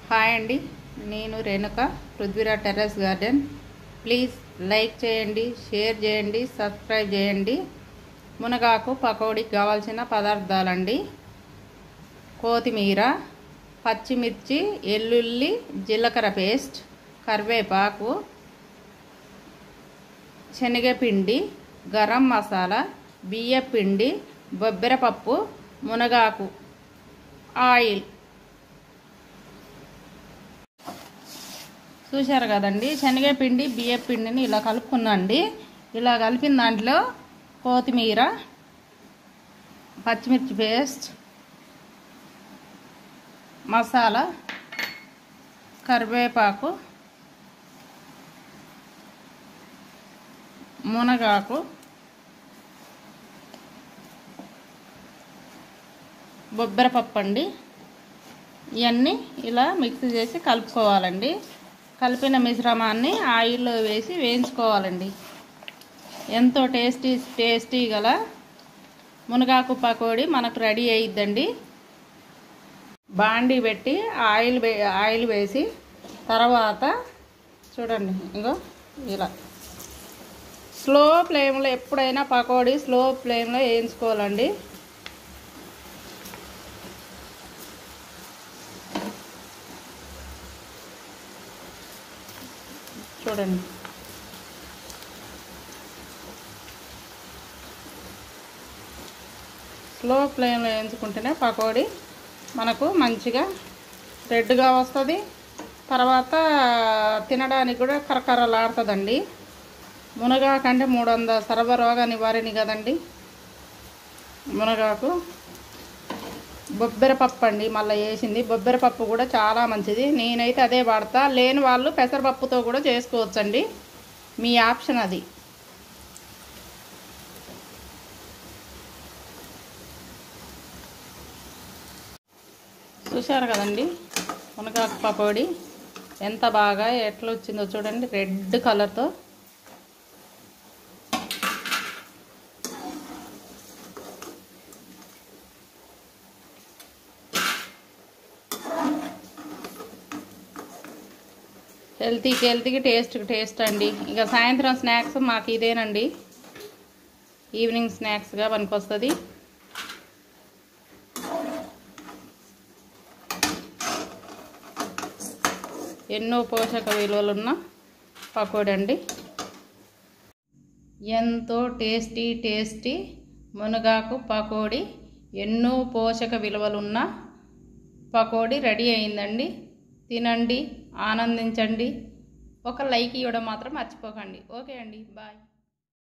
hi అండి నేను Renuka Prithvira terrace garden please like చేయండి షేర్ చేయండి సబ్స్క్రైబ్ చేయండి మునగాకు పకోడీకి కావాల్సిన పదార్థాలండి కొత్తిమీర పచ్చిమిర్చి ఎల్లుల్లి జీలకర్ర పేస్ట్ కరివేపాకు శనగపిండి గరం మసాలా బియ్యపిండి బొబ్బెరపప్పు మునగాకు ఆయిల్ చూశారు కదండి శనగపిండి బియ్యపిండిని ఇలా కలుపుకున్నాండి ఇలా కలిపిన దాంట్లో కొత్తిమీర పచ్చిమిర్చి పేస్ట్ మసాలా కరివేపాకు మునగాకు బొబ్బెరపప్పు అండి ఇవన్నీ ఇలా మిక్స్ చేసి కలుపుకోవాలండి కలిపిన మిశ్రమాన్ని ఆయిల్లో వేసి వేయించుకోవాలండి ఎంతో టేస్టీ టేస్టీ గల మునగాకు పకోడీ మనకు రెడీ అయ్యిద్దండి బాండీ పెట్టి ఆయిల్ వే ఆయిల్ వేసి తర్వాత చూడండి ఇంకో ఇలా స్లో ఫ్లేమ్లో ఎప్పుడైనా పకోడీ స్లో ఫ్లేమ్లో వేయించుకోవాలండి చూడండి స్లో ఫ్లేమ్లో వేయించుకుంటేనే పకోడీ మనకు మంచిగా రెడ్గా వస్తుంది తర్వాత తినడానికి కూడా కరకరలాడుతుందండి మునగాకంటే మూడు వందల సర్వరోగ నివారణి కదండి మునగాకు బొబ్బెరపప్పు అండి మళ్ళీ వేసింది బొబ్బెరపప్పు కూడా చాలా మంచిది నేనైతే అదే వాడతా లేని వాళ్ళు పెసరపప్పుతో కూడా చేసుకోవచ్చండి మీ ఆప్షన్ అది చూశారు కదండి మునగాకు పకోడీ ఎంత బాగా ఎట్లా వచ్చిందో చూడండి రెడ్ కలర్తో హెల్తీకి హెల్తీకి టేస్ట్కి టేస్ట్ అండి ఇక సాయంత్రం స్నాక్స్ మాకు ఇదేనండి ఈవినింగ్ స్నాక్స్గా పనికొస్తుంది ఎన్నో పోషక విలువలున్న పకోడీ అండి ఎంతో టేస్టీ టేస్టీ మునగాకు పకోడీ ఎన్నో పోషక విలువలున్న పకోడీ రెడీ అయిందండి తినండి ఆనందించండి ఒక లైక్ ఇవ్వడం మాత్రం మర్చిపోకండి ఓకే అండి బాయ్